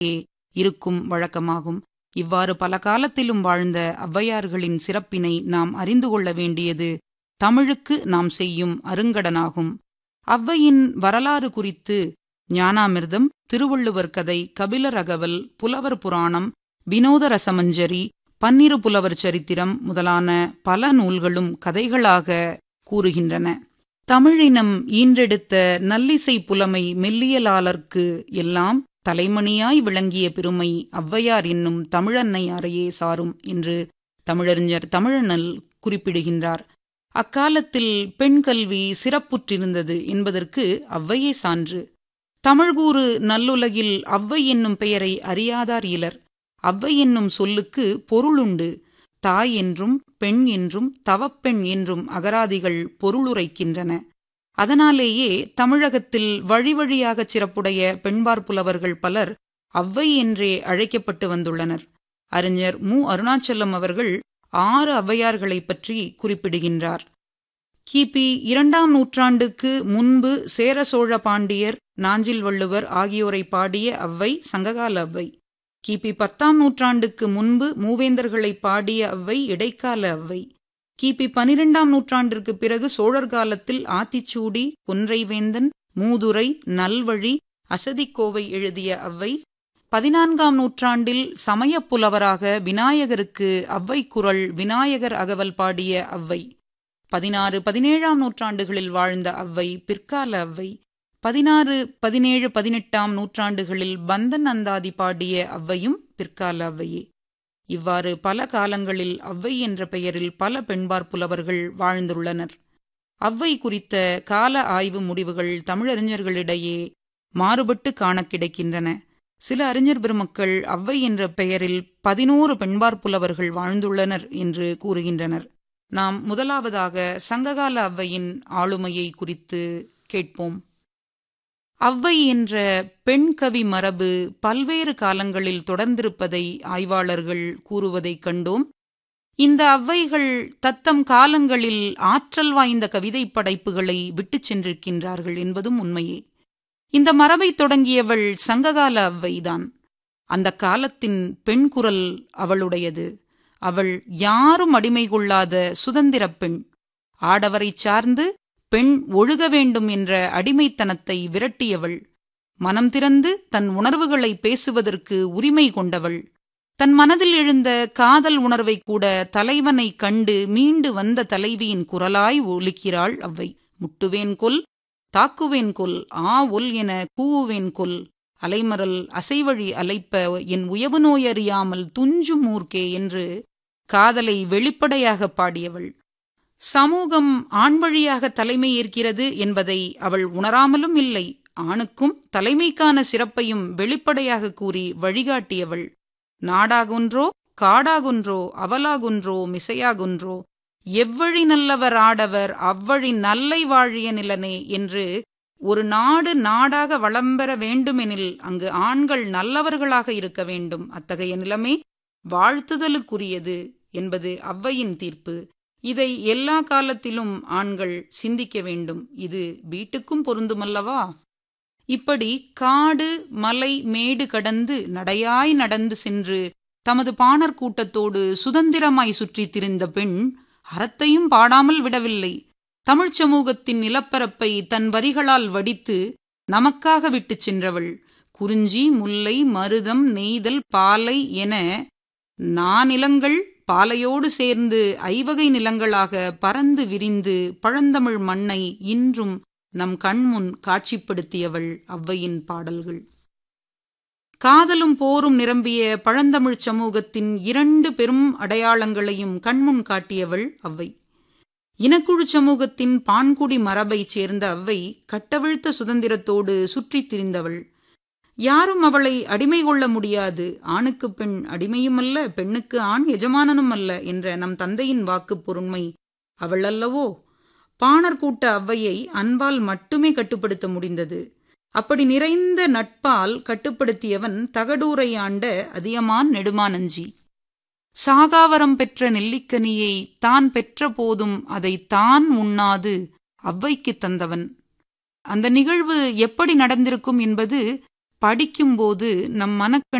இருக்கும் வழக்கமாகும் இவ்வாறு பல காலத்திலும் வாழ்ந்த ஔவையார்களின் சிறப்பினை நாம் அறிந்து கொள்ள வேண்டியது தமிழுக்கு நாம் செய்யும் அருங்கடனாகும் ஔவையின் வரலாறு குறித்து ஞானாமிர்தம் திருவள்ளுவர் கதை கபிலர் அகவல் புலவர் புராணம் வினோத ரசமஞ்சரி பன்னிரு புலவர் சரித்திரம் முதலான பல நூல்களும் கதைகளாக கூறுகின்றன தமிழினம் ஈன்றெடுத்த நல்லிசை புலமை மெல்லியலாளர்க்கு எல்லாம் தலைமணியாய் விளங்கிய பெருமை ஔவையார் என்னும் தமிழன்னையாரையே சாரும் என்று தமிழறிஞர் தமிழனல் குறிப்பிடுகின்றார் அக்காலத்தில் பெண் கல்வி சிறப்புற்றிருந்தது என்பதற்கு ஔவையே சான்று தமிழ்கூறு நல்லுலகில் ஔவை என்னும் பெயரை அறியாதார் இலர் ஔவை என்னும் சொல்லுக்கு பொருளுண்டு தாய் என்றும் பெண் என்றும் தவப்பெண் என்றும் அகராதிகள் பொருளுரைக்கின்றன அதனாலேயே தமிழகத்தில் வழி வழியாகச் சிறப்புடைய பெண்பார் புலவர்கள் பலர் ஔவை என்றே அழைக்கப்பட்டு வந்துள்ளனர் அறிஞர் மு அருணாச்சலம் அவர்கள் ஆறு ஔவையார்களைப் பற்றி குறிப்பிடுகின்றார் கிபி இரண்டாம் நூற்றாண்டுக்கு முன்பு சேர சோழ பாண்டியர் நாஞ்சில் வள்ளுவர் ஆகியோரை பாடிய அவ்வை சங்ககால அவ்வை கிபி பத்தாம் நூற்றாண்டுக்கு முன்பு மூவேந்தர்களை பாடிய அவ்வை இடைக்கால அவ்வை கிபி பனிரெண்டாம் நூற்றாண்டிற்கு பிறகு சோழர் காலத்தில் ஆத்திச்சூடி கொன்றைவேந்தன் மூதுரை நல்வழி அசதிக்கோவை எழுதிய அவ்வை பதினான்காம் நூற்றாண்டில் சமயப் புலவராக விநாயகருக்கு அவ்வை குரல் விநாயகர் அகவல் பாடிய அவ்வை பதினாறு பதினேழாம் நூற்றாண்டுகளில் வாழ்ந்த அவ்வை பிற்கால அவ்வை பதினாறு பதினேழு பதினெட்டாம் நூற்றாண்டுகளில் பந்தன் அந்தாதி பாடிய அவ்வையும் பிற்கால அவ்வையே இவ்வாறு பல காலங்களில் அவ்வை என்ற பெயரில் பல பெண்பார் புலவர்கள் வாழ்ந்துள்ளனர் அவ்வை குறித்த கால ஆய்வு முடிவுகள் தமிழறிஞர்களிடையே மாறுபட்டு காண கிடைக்கின்றன சில அறிஞர் பெருமக்கள் அவ்வை என்ற பெயரில் பதினோரு பெண்பார் புலவர்கள் வாழ்ந்துள்ளனர் என்று கூறுகின்றனர் நாம் முதலாவதாக சங்ககால அவ்வையின் ஆளுமையை குறித்து கேட்போம் அவ்வை என்ற பெண் கவி மரபு பல்வேறு காலங்களில் தொடர்ந்திருப்பதை ஆய்வாளர்கள் கூறுவதைக் கண்டோம் இந்த அவ்வைகள் தத்தம் காலங்களில் ஆற்றல் வாய்ந்த கவிதை படைப்புகளை விட்டுச் சென்றிருக்கின்றார்கள் என்பதும் உண்மையே இந்த மரபை தொடங்கியவள் சங்ககால அவ்வைதான் அந்த காலத்தின் பெண் குரல் அவளுடையது அவள் யாரும் அடிமை கொள்ளாத சுதந்திரப் பெண் ஆடவரைச் சார்ந்து பெண் ஒழுக வேண்டும் என்ற அடிமைத்தனத்தை விரட்டியவள் மனம் திறந்து தன் உணர்வுகளை பேசுவதற்கு உரிமை கொண்டவள் தன் மனதில் எழுந்த காதல் உணர்வை கூட தலைவனை கண்டு மீண்டு வந்த தலைவியின் குரலாய் ஒலிக்கிறாள் அவ்வை முட்டுவேன் கொல் தாக்குவேன் கொல் ஆ ஒல் என கூவுவேன் கொல் அலைமரல் அசைவழி அலைப்ப என் உயவு நோயறியாமல் துஞ்சும் ஊர்க்கே என்று காதலை வெளிப்படையாக பாடியவள் சமூகம் ஆண் வழியாக தலைமை ஏற்கிறது என்பதை அவள் உணராமலும் இல்லை ஆணுக்கும் தலைமைக்கான சிறப்பையும் வெளிப்படையாக கூறி வழிகாட்டியவள் நாடாகுன்றோ காடாகுன்றோ அவலாகுன்றோ மிசையாகுன்றோ எவ்வழி நல்லவர் ஆடவர் அவ்வழி நல்லை வாழிய நிலனே என்று ஒரு நாடு நாடாக வளம்பெற வேண்டுமெனில் அங்கு ஆண்கள் நல்லவர்களாக இருக்க வேண்டும் அத்தகைய நிலைமை வாழ்த்துதலுக்குரியது என்பது அவ்வையின் தீர்ப்பு இதை எல்லா காலத்திலும் ஆண்கள் சிந்திக்க வேண்டும் இது வீட்டுக்கும் பொருந்துமல்லவா இப்படி காடு மலை மேடு கடந்து நடையாய் நடந்து சென்று தமது பாணர் கூட்டத்தோடு சுதந்திரமாய் சுற்றித் திரிந்த பெண் அறத்தையும் பாடாமல் விடவில்லை தமிழ்ச் சமூகத்தின் நிலப்பரப்பை தன் வரிகளால் வடித்து நமக்காக விட்டுச் சென்றவள் குறிஞ்சி முல்லை மருதம் நெய்தல் பாலை என நானிலங்கள் பாலையோடு சேர்ந்து ஐவகை நிலங்களாக பறந்து விரிந்து பழந்தமிழ் மண்ணை இன்றும் நம் கண்முன் காட்சிப்படுத்தியவள் ஔவையின் பாடல்கள் காதலும் போரும் நிரம்பிய பழந்தமிழ்ச் சமூகத்தின் இரண்டு பெரும் அடையாளங்களையும் கண்முன் காட்டியவள் ஔவை இனக்குழு சமூகத்தின் பான்குடி மரபைச் சேர்ந்த அவ்வை கட்டவிழ்த்த சுதந்திரத்தோடு சுற்றித் திரிந்தவள் யாரும் அவளை அடிமை கொள்ள முடியாது ஆணுக்கு பெண் அடிமையும் அல்ல பெண்ணுக்கு ஆண் எஜமானனும் அல்ல என்ற நம் தந்தையின் வாக்கு பொருண்மை அவள் அல்லவோ பாணர் கூட்ட அவ்வையை அன்பால் மட்டுமே கட்டுப்படுத்த முடிந்தது அப்படி நிறைந்த நட்பால் கட்டுப்படுத்தியவன் தகடூரை ஆண்ட அதியமான் நெடுமானஞ்சி சாகாவரம் பெற்ற நெல்லிக்கனியை தான் பெற்ற போதும் அதை தான் உண்ணாது அவ்வைக்கு தந்தவன் அந்த நிகழ்வு எப்படி நடந்திருக்கும் என்பது படிக்கும்போது நம் மனக்கண்